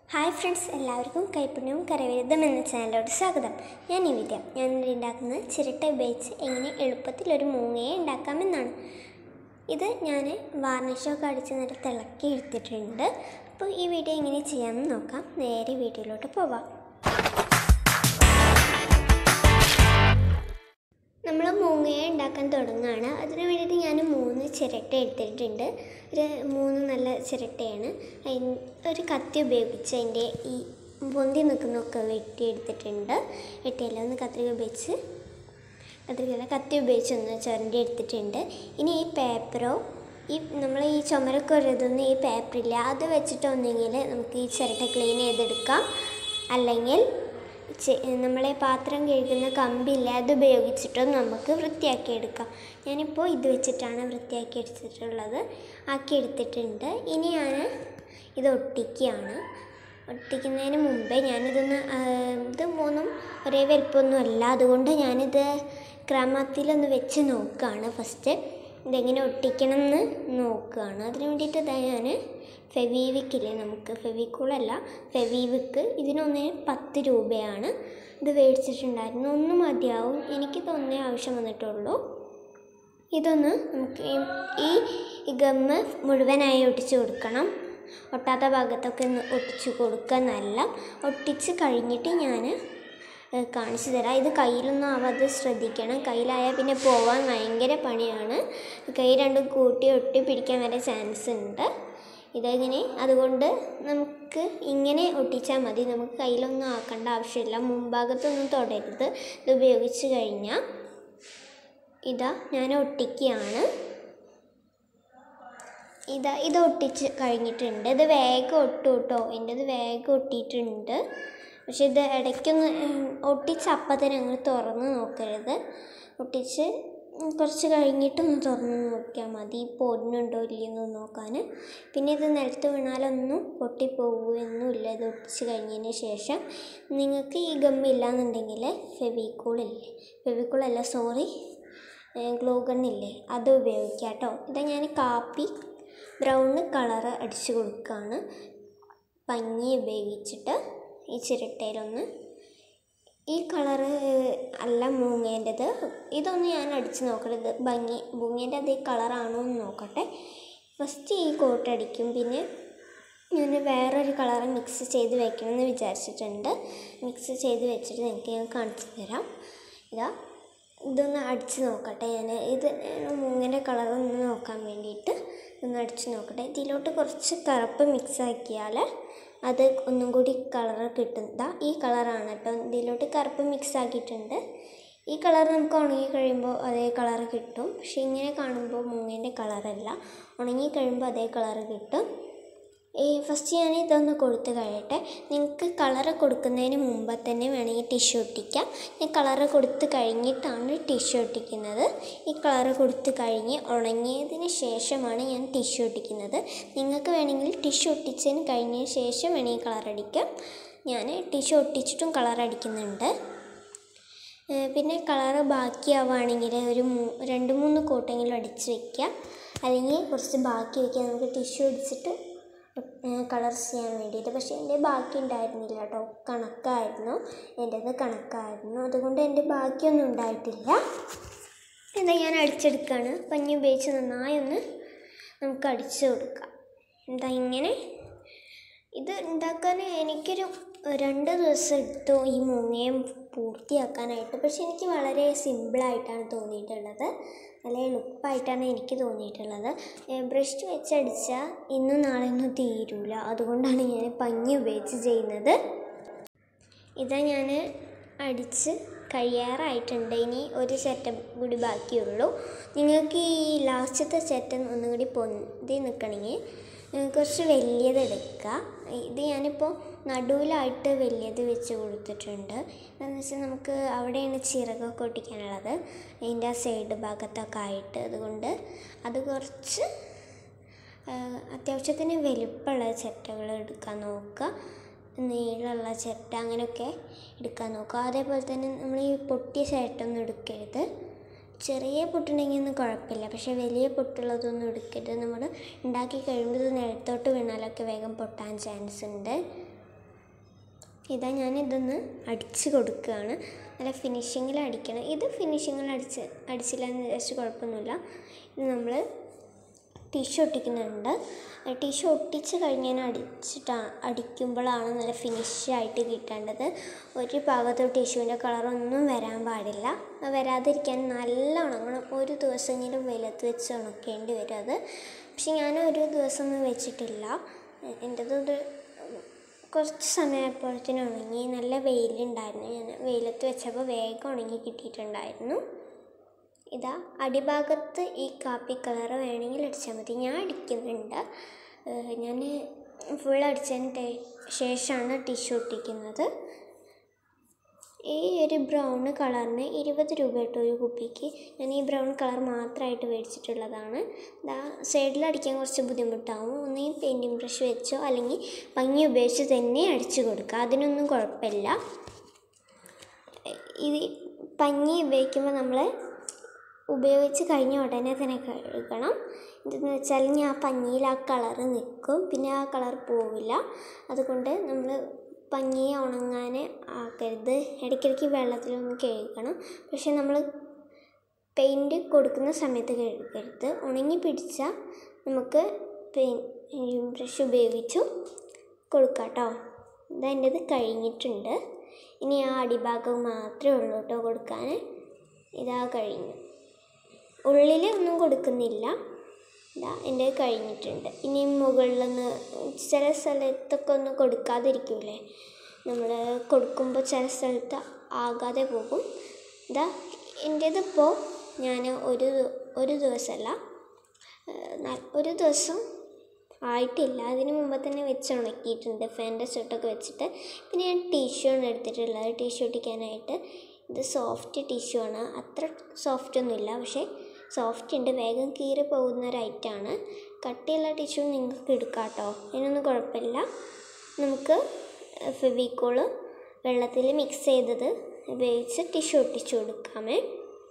hi friends എല്ലാവർക്കും കൈപ്പുണ്യവും കരവിരുദ്ധം എന്ന ചാനലിലോട്ട് സ്വാഗതം ഞാൻ നിവിദ്യ ഞാൻ ഇന്ന് ഉണ്ടാക്കുന്നത് ചിരട്ട ഉപയോഗിച്ച് എങ്ങനെ എളുപ്പത്തിൽ ഒരു മൂങ്ങയെ ഉണ്ടാക്കാമെന്നാണ് ഇത് ഞാൻ വാർണിഷൊക്കെ അടിച്ച് നല്ല തിളക്കി എടുത്തിട്ടുണ്ട് അപ്പോൾ ഈ വീഡിയോ എങ്ങനെ ചെയ്യാമെന്ന് നോക്കാം നേരെ വീഡിയോയിലോട്ട് പോവാം നമ്മൾ മൂങ്ങയെ ഉണ്ടാക്കാൻ തുടങ്ങുകയാണ് അതിന് വേണ്ടിയിട്ട് ഞാൻ മൂന്ന് ചിരട്ട എടുത്തിട്ടുണ്ട് ഒരു മൂന്ന് നല്ല ചിരട്ടയാണ് അതിന് ഒരു കത്തി ഉപയോഗിച്ച് അതിൻ്റെ ഈ പൊന്തി നിൽക്കുന്നതൊക്കെ വെട്ടിയെടുത്തിട്ടുണ്ട് വെട്ടിയെല്ലാം ഒന്ന് കത്രിക ഉപയോഗിച്ച് കത്രികയല്ല കത്തി ഉപയോഗിച്ച് ഒന്ന് ചുരണ്ടി എടുത്തിട്ടുണ്ട് ഇനി ഈ പേപ്പറോ ഈ നമ്മൾ ഈ ചുമരൊക്കെ എഴുതുന്ന ഈ പേപ്പറില്ല അത് വെച്ചിട്ടൊന്നെങ്കിൽ നമുക്ക് ഈ ചിരട്ട ക്ലീൻ ചെയ്തെടുക്കാം അല്ലെങ്കിൽ ചെ- നമ്മളെ പാത്രം കഴുകുന്ന കമ്പില്ല അത് ഉപയോഗിച്ചിട്ടും നമുക്ക് വൃത്തിയാക്കി എടുക്കാം ഞാനിപ്പോൾ ഇത് വെച്ചിട്ടാണ് വൃത്തിയാക്കി എടുത്തിട്ടുള്ളത് ആക്കി എടുത്തിട്ടുണ്ട് ഇനി ഞാൻ ഇത് ഒട്ടിക്കുകയാണ് ഒട്ടിക്കുന്നതിന് മുമ്പേ ഞാനിതൊന്ന് ആ, ഇത് മൂന്നും ഒരേ വലിപ്പമൊന്നും അല്ല അതുകൊണ്ട് ഞാനിത് ക്രമത്തിലൊന്ന് വെച്ച് നോക്കുകയാണ് ഫസ്റ്റ് ഇതെങ്ങനെ ഒട്ടിക്കണം എന്ന് നോക്കുകയാണ് അതിന് വേണ്ടിയിട്ട് ഇതാ ഞാൻ ഫെവിവിക്കില്ലേ നമുക്ക് ഫെവിക്കൂളല്ല ഫെവിവിക്ക് ഇതിനൊന്ന് പത്ത് രൂപയാണ് ഇത് മേടിച്ചിട്ടുണ്ടായിരുന്നു ഒന്ന് മതിയാവും എനിക്ക് തോന്നിയ ആവശ്യം വന്നിട്ടുള്ളൂ ഇതൊന്ന് നമുക്ക് ഈ- ഈ ഗമ്മ് മുഴുവനായി ഒട്ടിച്ച് കൊടുക്കണം ഒട്ടാത്ത ഭാഗത്തൊക്കെ ഒന്ന് ഒട്ടിച്ച് കൊടുക്കുക നല്ല ഒട്ടിച്ച് കഴിഞ്ഞിട്ട് ഞാൻ കാണിച്ചു തരാം ഇത് കയ്യിലൊന്നും ആവാതെ ശ്രദ്ധിക്കണം കയ്യിലായാൽ പിന്നെ പോവാൻ ഭയങ്കര പണിയാണ് കൈ രണ്ടും കൂട്ടി ഒട്ടി പിടിക്കാൻ വരെ ചാൻസ് ഉണ്ട് ഇതെങ്ങനെ അതുകൊണ്ട് നമുക്ക് ഇങ്ങനെ ഒട്ടിച്ചാൽ മതി നമുക്ക് കയ്യിലൊന്നും ആക്കേണ്ട ആവശ്യമില്ല മുൻഭാഗത്തൊന്നും തൊടരുത് ഇത് ഉപയോഗിച്ച് കഴിഞ്ഞാൽ ഇതാ ഞാൻ ഒട്ടിക്കുകയാണ് ഇതാ ഇത് ഒട്ടിച്ച് കഴിഞ്ഞിട്ടുണ്ട് ഇത് വേഗം ഒട്ടും കേട്ടോ എൻ്റെത് വേഗം ഒട്ടിയിട്ടുണ്ട് പക്ഷെ ഇത് ഇടയ്ക്കൊന്ന് ഉം, ഒട്ടിച്ച് അപ്പം തന്നെ അങ്ങ് തുറന്ന് നോക്കരുത് ഒട്ടിച്ച് ഉം, കുറച്ച് കഴിഞ്ഞിട്ടൊന്ന് തുറന്ന് നോക്കിയാൽ മതി പൊന്നുണ്ടോ ഇല്ലയെന്ന് നോക്കാൻ പിന്നെ ഇത് നിലത്ത് വീണാലൊന്നും പൊട്ടിപ്പോകുകയൊന്നുമില്ല ഇത് ഒട്ടിച്ച് കഴിഞ്ഞതിന് ശേഷം നിങ്ങൾക്ക് ഈ ഗമ്മില്ല എന്നുണ്ടെങ്കിൽ ഫെവിക്കൂളില്ലേ ഫെവിക്കൂളല്ല സോറി ഗ്ലൂ ഗണ്ണില്ലേ അത് ഉപയോഗിക്കാം കേട്ടോ ഇത് ഞാൻ കാപ്പി ബ്രൗൺ കളറ് അടിച്ച് കൊടുക്കുകയാണ് പഞ്ഞി ഉപയോഗിച്ചിട്ട് ഈ ചിരട്ടയിലൊന്ന് ഈ കളറ് അല്ല മൂങ്ങേൻ്റെത് ഇതൊന്ന് ഞാൻ അടിച്ച് നോക്കരുത് ഭംഗി മൂങ്ങേൻ്റെ അതേ കളറാണോ എന്ന് നോക്കട്ടെ ഫസ്റ്റ് ഈ കോട്ട് അടിക്കും പിന്നെ ഞാൻ വേറൊരു കളറ് മിക്സ് ചെയ്ത് വെക്കണമെന്ന് വിചാരിച്ചിട്ടുണ്ട് മിക്സ് ചെയ്ത് വെച്ചിട്ട് നിങ്ങൾക്ക് ഞാൻ കാണിച്ചു തരാം ഇതാ ഇതൊന്ന് അടിച്ച് നോക്കട്ടെ ഞാൻ ഇത് മൂങ്ങിൻ്റെ കളറൊന്ന് നോക്കാൻ വേണ്ടിയിട്ട് ഒന്ന് അടിച്ച് നോക്കട്ടെ ഇതിലോട്ട് കുറച്ച് കറുപ്പ് മിക്സ് ആക്കിയാൽ അത് ഒന്നും കൂടി കളർ കിട്ടും ദാ ഈ കളറാണ് കേട്ടോ ഇതിലോട്ട് കറുപ്പ് മിക്സ് ആക്കിയിട്ടുണ്ട് ഈ കളർ നമുക്ക് ഉണങ്ങി കഴിയുമ്പോൾ അതേ കളർ കിട്ടും പക്ഷേ ഇങ്ങനെ കാണുമ്പോൾ മൂങ്ങിൻ്റെ കളറല്ല ഉണങ്ങി കഴിയുമ്പോൾ അതേ കളർ കിട്ടും ഈ ഫസ്റ്റ് ഞാൻ ഇതൊന്ന് കൊടുത്ത് കഴിയട്ടെ നിങ്ങൾക്ക് കളറ് കൊടുക്കുന്നതിന് മുമ്പ് തന്നെ വേണമെങ്കിൽ ടിഷ്യൂ ഒട്ടിക്കാം ഞാൻ കളറ് കൊടുത്ത് കഴിഞ്ഞിട്ടാണ് ടിഷ്യൂ ഒട്ടിക്കുന്നത് ഈ കളറ് കൊടുത്ത് കഴിഞ്ഞ് ഉണങ്ങിയതിന് ശേഷമാണ് ഞാൻ ടിഷ്യൂ ഒട്ടിക്കുന്നത് നിങ്ങൾക്ക് വേണമെങ്കിൽ ടിഷ്യൂ ഒട്ടിച്ചതിന് കഴിഞ്ഞ ശേഷം വേണമെങ്കിൽ കളർ അടിക്കാം ഞാൻ ടിഷ്യൂ ഒട്ടിച്ചിട്ടും കളർ അടിക്കുന്നുണ്ട് ഏഹ് പിന്നെ കളറ് ബാക്കിയാവുകയാണെങ്കിൽ ഒരു മൂ- രണ്ട് മൂന്ന് കോട്ടെങ്കിലും അടിച്ച് വെക്കുക അല്ലെങ്കിൽ കുറച്ച് ബാക്കി വയ്ക്കുക നമുക്ക് ടിഷ്യൂ അടിച്ചിട്ട് കളർ ചെയ്യാൻ വേണ്ടിയിട്ട് പക്ഷേ എൻ്റെ ബാക്കി ഉണ്ടായിരുന്നില്ല കേട്ടോ കണക്കായിരുന്നു എൻ്റേത് കണക്കായിരുന്നു അതുകൊണ്ട് എൻ്റെ ബാക്കിയൊന്നും ഉണ്ടായിട്ടില്ല എന്താ ഞാൻ അടിച്ചെടുക്കുകയാണ് പഞ്ഞി ഉപയോഗിച്ച് നന്നായി ഒന്ന് നമുക്ക് അടിച്ചു കൊടുക്കാം എന്താ ഇങ്ങനെ ഇത് ഉണ്ടാക്കാൻ എനിക്കൊരു രണ്ട് ദിവസം എടുത്തു ഈ മൂങ്ങയും പൂർത്തിയാക്കാനായിട്ട് പക്ഷെ എനിക്ക് വളരെ സിമ്പിളായിട്ടാണ് തോന്നിയിട്ടുള്ളത് നല്ല എളുപ്പമായിട്ടാണ് എനിക്ക് തോന്നിയിട്ടുള്ളത് ബ്രഷ് വെച്ചടിച്ചാൽ ഇന്നും നാളെ ഒന്നും തീരൂല അതുകൊണ്ടാണ് ഞാൻ പഞ്ഞി ഉപയോഗിച്ച് ചെയ്യുന്നത് ഇതാ ഞാൻ അടിച്ച് കഴിയാറായിട്ടുണ്ട് ഇനി ഒരു സെറ്റ് കൂടി ബാക്കിയുള്ളൂ നിങ്ങൾക്ക് ഈ ലാസ്റ്റത്തെ സെറ്റ് ഒന്നും കൂടി പൊന്തി നിൽക്കണമെങ്കിൽ ഏഹ് കുറച്ച് വലിയത് എടുക്കുക ഇത് ഞാനിപ്പോൾ നടുവിലായിട്ട് വലിയത് വെച്ച് കൊടുത്തിട്ടുണ്ട് എന്ന് വെച്ചാൽ നമുക്ക് അവിടെയാണ് ചിറകൊക്കെ ഒട്ടിക്കാനുള്ളത് അതിൻ്റെ ആ സൈഡ് ഭാഗത്തൊക്കെ ആയിട്ട് അതുകൊണ്ട് അത് കുറച്ച് ആഹ് അത്യാവശ്യത്തിന് വലിപ്പമുള്ള ചെറ്റകൾ എടുക്കാൻ നോക്കുക നീളമുള്ള ചിരട്ട അങ്ങനെയൊക്കെ എടുക്കാൻ നോക്കുക അതേപോലെ തന്നെ നമ്മൾ ഈ പൊട്ടിയ ചിരട്ടൊന്നും എടുക്കരുത് ചെറിയ പൊട്ടുണ്ടെങ്കിൽ ഒന്നും കുഴപ്പമില്ല പക്ഷേ വലിയ പൊട്ടുള്ളതൊന്നും എടുക്കരുത് നമ്മൾ ഉണ്ടാക്കി കഴിയുമ്പോൾ ഇത് നിലത്തോട്ട് വീണാലൊക്കെ വേഗം പൊട്ടാൻ ചാൻസ് ഉണ്ട് ഇതാ ഞാൻ ഇതൊന്ന് അടിച്ച് കൊടുക്കുകയാണ് നല്ല ഫിനിഷിങ്ങിൽ അടിക്കണം ഇത് ഫിനിഷിങ്ങിൽ അടിച്ച് അടിച്ചില്ല എന്ന് വിചാരിച്ച് കുഴപ്പമൊന്നുമില്ല ഇത് നമ്മൾ ടിഷ്യൂ ഒട്ടിക്കുന്നുണ്ട് ടിഷ്യൂ ഒട്ടിച്ച് കഴിഞ്ഞ് അടിച്ചിട്ടാ അടിക്കുമ്പോഴാണ് നല്ല ഫിനിഷായിട്ട് കിട്ടേണ്ടത് ഒരു ഭാഗത്ത് ടിഷ്യൂവിൻ്റെ കളറൊന്നും വരാൻ പാടില്ല അത് വരാതിരിക്കാൻ നല്ല ഉണങ്ങണം ഒരു ദിവസമെങ്കിലും വെയിലത്ത് വെച്ച് ഉണക്കേണ്ടി വരും അത് പക്ഷെ ഞാൻ ഒരു ദിവസം ഒന്നും വെച്ചിട്ടില്ല എൻ്റെത് ഒരു കുറച്ച് സമയമായപ്പോഴത്തേനും ഉണങ്ങി നല്ല വെയിലുണ്ടായിരുന്നു ഞാൻ വെയിലത്ത് വെച്ചപ്പോൾ വേഗം ഉണങ്ങി കിട്ടിയിട്ടുണ്ടായിരുന്നു ഇതാ അടിഭാഗത്ത് ഈ കാപ്പി കളർ വേണമെങ്കിൽ അടിച്ചാൽ മതി ഞാൻ അടിക്കുന്നുണ്ട് ഞാൻ ഫുൾ അടിച്ചതിന് ശേഷമാണ് ടിഷ്യൂ ഒട്ടിക്കുന്നത് ഈ ഒരു ബ്രൗൺ കളറിന് ഇരുപത് രൂപ കേട്ടോ ഒരു കുപ്പിക്ക് ഞാൻ ഈ ബ്രൗൺ കളർ മാത്രമായിട്ട് മേടിച്ചിട്ടുള്ളതാണ് ഇതാ സൈഡിൽ അടിക്കാൻ കുറച്ച് ബുദ്ധിമുട്ടാവും ഒന്നുകിൽ പെയിൻറ്റിങ് ബ്രഷ് വെച്ചോ അല്ലെങ്കിൽ ഭംഗി ഉപയോഗിച്ച് തന്നെ അടിച്ചു കൊടുക്കുക അതിനൊന്നും കുഴപ്പമില്ല ഇത് പഞ്ഞി ഉപയോഗിക്കുമ്പോൾ നമ്മൾ ഉപയോഗിച്ച് കഴിഞ്ഞ ഉടനെ തന്നെ കഴുകണം ഇതെന്ന് വെച്ചാൽ ആ പഞ്ഞിയിൽ ആ കളറ് നിൽക്കും പിന്നെ ആ കളർ പോവില്ല അതുകൊണ്ട് നമ്മൾ പഞ്ഞി ഉണങ്ങാൻ ആക്കരുത് ഇടയ്ക്കിടയ്ക്ക് വെള്ളത്തിലൊന്ന് കഴുകണം പക്ഷെ നമ്മൾ പെയിൻറ്റ് കൊടുക്കുന്ന സമയത്ത് കഴുകരുത് ഉണങ്ങി പിടിച്ചാൽ നമുക്ക് പെയിൻ ബ്രഷ് ഉപയോഗിച്ചു കൊടുക്കാം കേട്ടോ ഇതെൻ്റെത് കഴിഞ്ഞിട്ടുണ്ട് ഇനി ആ അടിഭാഗം മാത്രമേ ഉള്ളൂ കേട്ടോ കൊടുക്കാൻ ഇതാ കഴിഞ്ഞു ഉള്ളിൽ ഒന്നും കൊടുക്കുന്നില്ല ഇതാ എൻ്റെ കഴിഞ്ഞിട്ടുണ്ട് ഇനി മുകളിലൊന്ന് ചില സ്ഥലത്തൊക്കെ ഒന്ന് കൊടുക്കാതിരിക്കൂലേ നമ്മൾ കൊടുക്കുമ്പോൾ ചില സ്ഥലത്ത് ആകാതെ പോകും ഇതാ എൻ്റേതിപ്പോൾ ഞാൻ ഒരു ഒരു ദിവസമല്ല ഒരു ദിവസം ആയിട്ടില്ല അതിന് മുമ്പ് തന്നെ വെച്ച് ഉണക്കിയിട്ടുണ്ട് ഫാൻ്റെ ചുട്ടൊക്കെ വെച്ചിട്ട് പിന്നെ ഞാൻ ടിഷ്യൂ ആണ് എടുത്തിട്ടുള്ളത് ടിഷ്യൂ ഒട്ടിക്കാനായിട്ട് ഇത് സോഫ്റ്റ് ടിഷ്യൂ ആണ് അത്ര സോഫ്റ്റ് ഒന്നുമില്ല പക്ഷേ സോഫ്റ്റ് ഉണ്ട് വേഗം കീറി പോകുന്ന ഒരു ഐറ്റമാണ് കട്ടിയുള്ള ടിഷ്യൂ നിങ്ങൾക്ക് എടുക്കാം കേട്ടോ അതിനൊന്നും കുഴപ്പമില്ല നമുക്ക് ഫെവിക്കോള് വെള്ളത്തിൽ മിക്സ് ചെയ്തത് ഉപയോഗിച്ച് ടിഷ്യൂ ഒട്ടിച്ചു കൊടുക്കാമേ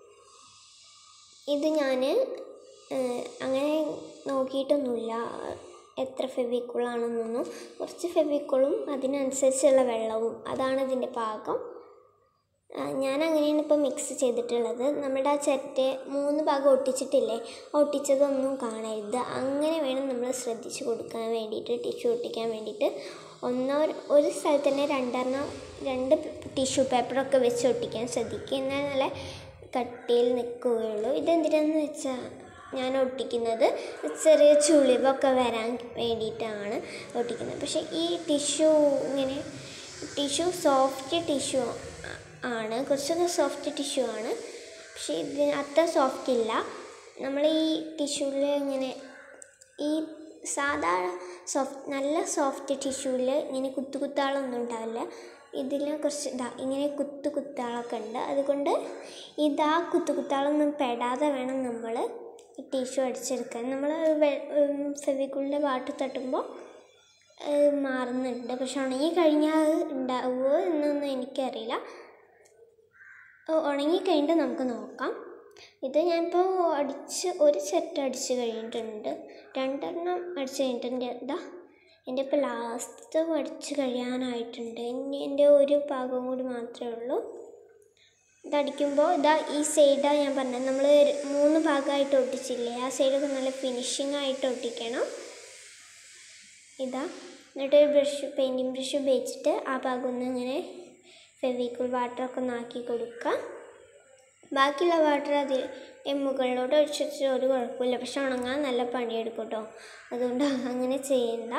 ഇത് ഞാൻ അങ്ങനെ നോക്കിയിട്ടൊന്നുമില്ല എത്ര ഫെവിക്കോളാണെന്നൊന്നും കുറച്ച് ഫെവിക്കോളും അതിനനുസരിച്ചുള്ള വെള്ളവും അതാണ് ഇതിൻ്റെ പാകം ഞാൻ അങ്ങനെയാണ് ഇപ്പോൾ മിക്സ് ചെയ്തിട്ടുള്ളത് നമ്മുടെ ആ ചെറ്റ് മൂന്ന് ഭാഗം ഒട്ടിച്ചിട്ടില്ലേ ഒട്ടിച്ചതൊന്നും കാണരുത് അങ്ങനെ വേണം നമ്മൾ ശ്രദ്ധിച്ച് കൊടുക്കാൻ വേണ്ടിയിട്ട് ടിഷ്യൂ ഒട്ടിക്കാൻ വേണ്ടിയിട്ട് ഒന്നോ ഒരു സ്ഥലത്ത് തന്നെ രണ്ടെണ്ണം രണ്ട് ടിഷ്യൂ പേപ്പറൊക്കെ വെച്ച് ഒട്ടിക്കാൻ ശ്രദ്ധിക്കുക എന്നാൽ നല്ല കട്ടിയിൽ നിൽക്കുകയുള്ളൂ ഇതെന്തിനാന്ന് വെച്ചാൽ ഞാൻ ഒട്ടിക്കുന്നത് ചെറിയ ചുളിവൊക്കെ വരാൻ വേണ്ടിയിട്ടാണ് ഒട്ടിക്കുന്നത് പക്ഷേ ഈ ടിഷ്യൂ ഇങ്ങനെ ടിഷ്യൂ സോഫ്റ്റ് ടിഷ്യൂ ആണ് കുറച്ചൊക്കെ സോഫ്റ്റ് ടിഷ്യൂ ആണ് പക്ഷേ ഇത് അത്ര സോഫ്റ്റ് ഇല്ല നമ്മൾ ഈ ടിഷ്യൂവിൽ ഇങ്ങനെ ഈ സാധാ സോഫ്റ്റ് നല്ല സോഫ്റ്റ് ടിഷ്യൂവിൽ ഇങ്ങനെ കുത്തു കുത്താളൊന്നും ഉണ്ടാവില്ല ഇതിൽ കുറച്ച് ഇതാ ഇങ്ങനെ കുത്തു കുത്താളൊക്കെ ഉണ്ട് അതുകൊണ്ട് ഇതാ കുത്തു കുത്താളൊന്നും പെടാതെ വേണം നമ്മൾ ഈ ടിഷ്യൂ അടിച്ചെടുക്കാൻ നമ്മൾ ഫെവിക്കുളിൻ്റെ വാട്ട് തട്ടുമ്പോൾ മാറുന്നുണ്ട് പക്ഷെ ഉണങ്ങി കഴിഞ്ഞാൽ ഉണ്ടാവുമോ എന്നൊന്നും എനിക്കറിയില്ല ഉണങ്ങി കഴിഞ്ഞിട്ട് നമുക്ക് നോക്കാം ഇത് ഞാനിപ്പോൾ അടിച്ച് ഒരു സെറ്റ് അടിച്ച് കഴിഞ്ഞിട്ടുണ്ട് രണ്ടെണ്ണം അടിച്ച് കഴിഞ്ഞിട്ടുണ്ട് ഇതാ എൻ്റെ ഇപ്പോൾ ലാസ്റ്റ് അടിച്ച് കഴിയാനായിട്ടുണ്ട് ഇനി എൻ്റെ ഒരു ഭാഗം കൂടി മാത്രമേ ഉള്ളൂ ഇതടിക്കുമ്പോൾ ഇതാ ഈ സൈഡാണ് ഞാൻ പറഞ്ഞത് നമ്മൾ മൂന്ന് ഭാഗമായിട്ട് ഒട്ടിച്ചില്ലേ ആ സൈഡൊക്കെ നല്ല ഫിനിഷിംഗ് ആയിട്ട് ഒട്ടിക്കണം ഇതാ എന്നിട്ട് ഒരു ബ്രഷ് പെയിൻറ്റിങ് ബ്രഷ് ഉപയോഗിച്ചിട്ട് ആ ഭാഗം ഒന്ന് ഇങ്ങനെ ഫെവിക്കൂൾ വാട്ടറൊക്കെ ഒന്ന് ആക്കി കൊടുക്കുക ബാക്കിയുള്ള വാട്ടർ അതിൽ മുകളിലോട്ട് ഒഴിച്ച് വെച്ചാൽ ഒരു കുഴപ്പമില്ല പക്ഷെ ഉണങ്ങാൻ നല്ല പണിയെടുക്കും കേട്ടോ അതുകൊണ്ട് അങ്ങനെ ചെയ്യണ്ട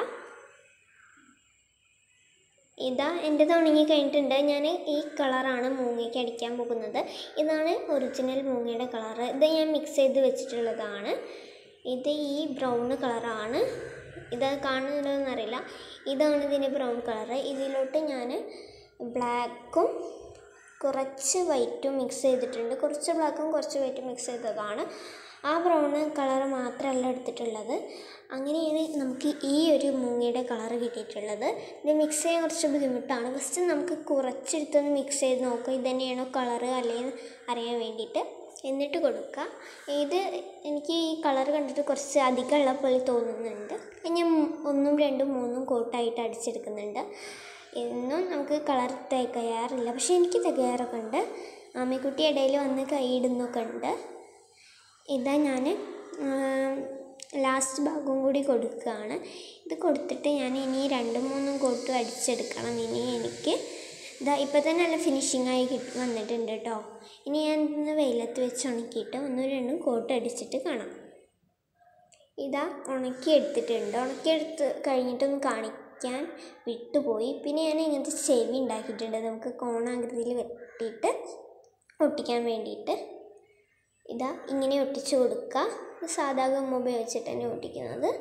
ഇതാ എൻ്റെത് ഉണങ്ങി കഴിഞ്ഞിട്ടുണ്ട് ഞാൻ ഈ കളറാണ് മൂങ്ങയ്ക്ക് അടിക്കാൻ പോകുന്നത് ഇതാണ് ഒറിജിനൽ മൂങ്ങയുടെ കളറ് ഇത് ഞാൻ മിക്സ് ചെയ്ത് വെച്ചിട്ടുള്ളതാണ് ഇത് ഈ ബ്രൗൺ കളറാണ് ഇത് കാണുന്നുണ്ടോയെന്നറിയില്ല ഇതാണ് ഇതിൻ്റെ ബ്രൗൺ കളറ് ഇതിലോട്ട് ഞാൻ ബ്ലാക്കും കുറച്ച് വൈറ്റും മിക്സ് ചെയ്തിട്ടുണ്ട് കുറച്ച് ബ്ലാക്കും കുറച്ച് വൈറ്റും മിക്സ് ചെയ്തതാണ് ആ ബ്രൗൺ കളർ മാത്രമല്ല എടുത്തിട്ടുള്ളത് അങ്ങനെയാണ് നമുക്ക് ഈ ഒരു മൂങ്ങയുടെ കളർ കിട്ടിയിട്ടുള്ളത് ഇത് മിക്സ് ചെയ്യാൻ കുറച്ച് ബുദ്ധിമുട്ടാണ് ഫസ്റ്റ് നമുക്ക് കുറച്ചെടുത്തൊന്ന് മിക്സ് ചെയ്ത് നോക്കാം ഇത് തന്നെയാണോ കളറ് അല്ലെങ്കിൽ അറിയാൻ വേണ്ടിയിട്ട് എന്നിട്ട് കൊടുക്കുക ഇത് എനിക്ക് ഈ കളർ കണ്ടിട്ട് കുറച്ച് അധികമുള്ള പോലെ തോന്നുന്നുണ്ട് ഞാൻ ഒന്നും രണ്ടും മൂന്നും കോട്ടായിട്ട് അടിച്ചെടുക്കുന്നുണ്ട് എന്നും നമുക്ക് കളർ തികയാറില്ല പക്ഷെ എനിക്ക് തികയാറൊക്കെ ഉണ്ട് ആമിക്കുട്ടി ഇടയിൽ വന്ന് കൈയിടുന്നൊക്കെ ഉണ്ട് ഇതാ ഞാൻ ലാസ്റ്റ് ഭാഗവും കൂടി കൊടുക്കുകയാണ് ഇത് കൊടുത്തിട്ട് ഞാൻ ഇനി രണ്ടും മൂന്നും കോട്ടും അടിച്ചെടുക്കണം ഇനി എനിക്ക് ഇതാ ഇപ്പം തന്നെ നല്ല ഫിനിഷിംഗ് ആയി കിട്ടി വന്നിട്ടുണ്ട് കേട്ടോ ഇനി ഞാൻ ഇന്ന് വെയിലത്ത് വെച്ച് ഉണക്കിയിട്ട് ഒന്നും രണ്ടും കോട്ട് അടിച്ചിട്ട് കാണാം ഇതാ ഉണക്കി എടുത്തിട്ടുണ്ട് ഉണക്കിയെടുത്ത് കഴിഞ്ഞിട്ടൊന്ന് കാണിക്കാൻ വിട്ടുപോയി പിന്നെ ഞാൻ ഇങ്ങനത്തെ ചെവി ഉണ്ടാക്കിയിട്ടുണ്ട് നമുക്ക് കോണാകൃതിയിൽ വെട്ടിയിട്ട് ഒട്ടിക്കാൻ വേണ്ടിയിട്ട് ഇതാ ഇങ്ങനെ ഒട്ടിച്ചു കൊടുക്കുക ഇത് സാധാ ഗം ഉപയോഗിച്ചിട്ട് തന്നെ ഒട്ടിക്കുന്നത്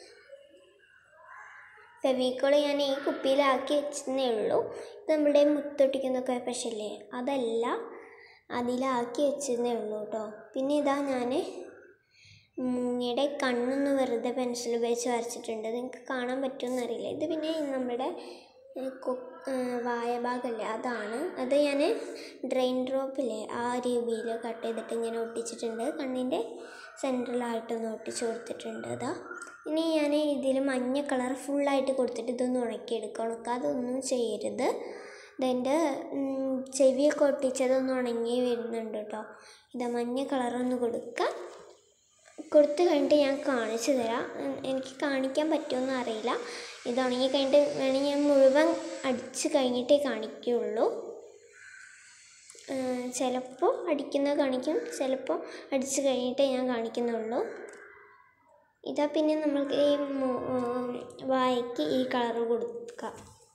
ഫെവിക്കോൾ ഞാൻ ഈ കുപ്പിയിലാക്കി വെച്ചതേ ഉള്ളൂ ഇത് നമ്മുടെ മുത്തൊട്ടിക്കുന്നൊക്കെ പക്ഷല്ലേ അതല്ല അതിലാക്കി വെച്ചതേ ഉള്ളൂ കേട്ടോ പിന്നെ ഇതാ ഞാൻ മുങ്ങയുടെ കണ്ണൊന്ന് വെറുതെ പെൻസിൽ ഉപയോഗിച്ച് വരച്ചിട്ടുണ്ട് നിങ്ങൾക്ക് കാണാൻ പറ്റുമെന്ന് അറിയില്ല ഇത് പിന്നെ നമ്മുടെ ഏഹ്, കൊ- ഏഹ്, വായ ഭാഗമല്ലേ അതാണ് അത് ഞാൻ ഡ്രെയിൻ ഡ്രോപ്പില്ലേ ആ രീതിയിൽ കട്ട് ചെയ്തിട്ട് ഇങ്ങനെ ഒട്ടിച്ചിട്ടുണ്ട് കണ്ണിൻ്റെ സെൻട്രലായിട്ടൊന്ന് ഒട്ടിച്ച് കൊടുത്തിട്ടുണ്ട് അതാ ഇനി ഞാൻ ഇതിൽ മഞ്ഞ കളർ ഫുള്ളായിട്ട് കൊടുത്തിട്ട് ഇതൊന്ന് ഉണക്കിയെടുക്കുക ഉണക്കാതെ ഒന്നും ചെയ്യരുത് ഇതെൻ്റെ ചെവിയൊക്കെ ഒട്ടിച്ചതൊന്ന് ഉണങ്ങി വരുന്നുണ്ട് കേട്ടോ ഇതാ മഞ്ഞ കളറൊന്ന് കൊടുക്കുക കൊടുത്തു കഴിഞ്ഞിട്ട് ഞാൻ കാണിച്ചു തരാം ഉം, എനിക്ക് കാണിക്കാൻ പറ്റുമെന്ന് അറിയില്ല ഇത് ഉണങ്ങി കഴിഞ്ഞിട്ട് വേണമെങ്കിൽ ഞാൻ മുഴുവൻ അടിച്ച് കഴിഞ്ഞിട്ടേ കാണിക്കുകയുള്ളൂ ചിലപ്പോൾ അടിക്കുന്നത് കാണിക്കും ചിലപ്പോൾ അടിച്ച് കഴിഞ്ഞിട്ടേ ഞാൻ കാണിക്കുന്നുള്ളൂ ഇതാ പിന്നെ നമ്മൾക്ക് ഈ മു- ഉം, വായയ്ക്ക് ഈ കളറ് കൊടുക്കുക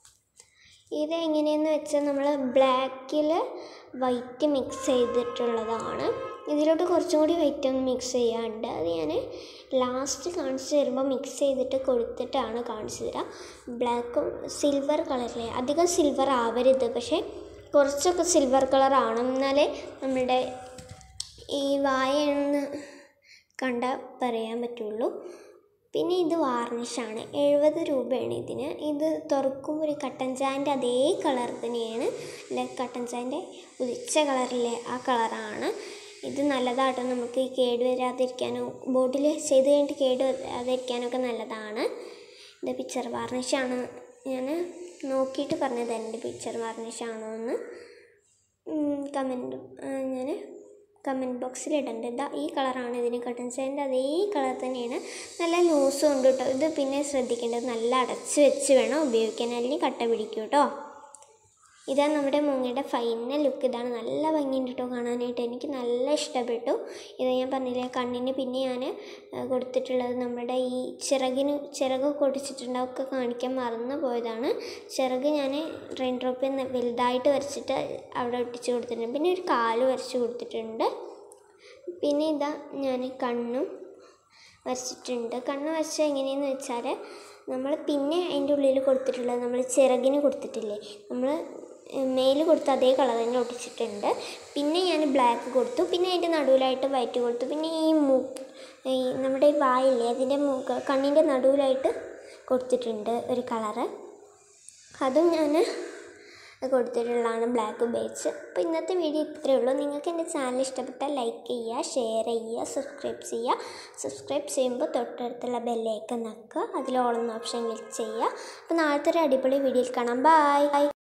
ഇത് എങ്ങനെയെന്ന് വെച്ചാൽ നമ്മൾ ബ്ലാക്കിൽ വൈറ്റ് മിക്സ് ചെയ്തിട്ടുള്ളതാണ് ഇതിലോട്ട് കുറച്ചും കൂടി വൈറ്റ് ഒന്ന് മിക്സ് ചെയ്യാനുണ്ട് അത് ഞാൻ ലാസ്റ്റ് കാണിച്ചു തരുമ്പോൾ മിക്സ് ചെയ്തിട്ട് കൊടുത്തിട്ടാണ് കാണിച്ചു തരാം ബ്ലാക്കും സിൽവർ കളറിലെ അധികം സിൽവർ ആവരുത് പക്ഷേ കുറച്ചൊക്കെ സിൽവർ കളർ ആവണം എന്നാലേ നമ്മുടെ ഈ വായയെന്ന് കണ്ട പറയാൻ പറ്റുള്ളൂ പിന്നെ ഇത് വാർണിഷാണ് എഴുപത് രൂപയാണ് ഇതിന് ഇത് തുറക്കുമ്പോൾ ഒരു കട്ടൻ ചായൻ്റെ അതേ കളർ തന്നെയാണ് അല്ലെ കട്ടൻ ചായൻ്റെ ഉദിച്ച കളറിലെ ആ കളറാണ് ഇത് നല്ലതാട്ടോ നമുക്ക് ഈ കേട് വരാതിരിക്കാനോ ബോട്ടിൽ ചെയ്ത് കഴിഞ്ഞിട്ട് കേട് വരാതിരിക്കാനൊക്കെ നല്ലതാണ് ഇത് പിക്ചർ വാർണിഷാണ് ഞാൻ നോക്കിയിട്ട് പറഞ്ഞത് എൻ്റെ പിക്ചർ വാർണിഷാണോ എന്ന് കമൻറ്റ് ഞാൻ കമൻറ്റ് ബോക്സിൽ ഇടേണ്ടത് ഇതാ ഈ കളറാണ് ഇതിന് കട്ടൻ ചായൻ്റെ അതേ കളർ തന്നെയാണ് നല്ല ലൂസും ഉണ്ട് കേട്ടോ ഇത് പിന്നെ ശ്രദ്ധിക്കേണ്ടത് നല്ല അടച്ച് വെച്ച് വേണം ഉപയോഗിക്കാൻ അല്ലെങ്കിൽ കട്ട പിടിക്കും കേട്ടോ ഇതാ നമ്മുടെ മുങ്ങയുടെ ഫൈനൽ ലുക്ക് ഇതാണ് നല്ല ഭംഗിയുണ്ട് കേട്ടോ കാണാനായിട്ട് എനിക്ക് നല്ല ഇഷ്ടപ്പെട്ടു ഇത് ഞാൻ പറഞ്ഞില്ലേ കണ്ണിന് പിന്നെ ഞാൻ കൊടുത്തിട്ടുള്ളത് നമ്മുടെ ഈ ചിറകിന് ചിറകൊക്കെ ഒടിച്ചിട്ടുണ്ട് അതൊക്കെ കാണിക്കാൻ മറന്നു പോയതാണ് ചിറക് ഞാൻ റെയിൻ ഡ്രോപ്പിൽ നിന്ന് വലുതായിട്ട് വരച്ചിട്ട് അവിടെ ഒട്ടിച്ച് കൊടുത്തിട്ടുണ്ട് പിന്നെ ഒരു കാല് വരച്ച് കൊടുത്തിട്ടുണ്ട് പിന്നെ ഇതാ ഞാൻ കണ്ണും വരച്ചിട്ടുണ്ട് കണ്ണ് വരച്ചത് എങ്ങനെയെന്ന് വെച്ചാൽ നമ്മൾ പിന്നെ അതിൻ്റെ ഉള്ളിൽ കൊടുത്തിട്ടുള്ളത് നമ്മൾ ചിറകിന് കൊടുത്തിട്ടില്ലേ നമ്മൾ മേൽ കൊടുത്ത അതേ കളർ തന്നെ ഒട്ടിച്ചിട്ടുണ്ട് പിന്നെ ഞാൻ ബ്ലാക്ക് കൊടുത്തു പിന്നെ അതിൻ്റെ നടുവിലായിട്ട് വൈറ്റ് കൊടുത്തു പിന്നെ ഈ മൂക്ക് ഈ നമ്മുടെ ഈ വായില്ലേ അതിൻ്റെ മൂക്ക് കണ്ണിൻ്റെ നടുവിലായിട്ട് കൊടുത്തിട്ടുണ്ട് ഒരു കളറ് അതും ഞാൻ കൊടുത്തിട്ടുള്ളതാണ് ബ്ലാക്ക് ഉപയോഗിച്ച് അപ്പോൾ ഇന്നത്തെ വീഡിയോ ഇത്രയേ ഉള്ളൂ നിങ്ങൾക്ക് എൻ്റെ ചാനൽ ഇഷ്ടപ്പെട്ടാൽ ലൈക്ക് ചെയ്യുക ഷെയർ ചെയ്യുക സബ്സ്ക്രൈബ് ചെയ്യുക സബ്സ്ക്രൈബ് ചെയ്യുമ്പോൾ തൊട്ടടുത്തുള്ള ബെല്ലേക്ക് നക്കുക അതിൽ ഓളുന്ന ഓപ്ഷൻ ക്ലിക്ക് ചെയ്യുക അപ്പോൾ നാളത്തെ ഒരു അടിപൊളി വീഡിയോയിൽ കാണാം ബൈ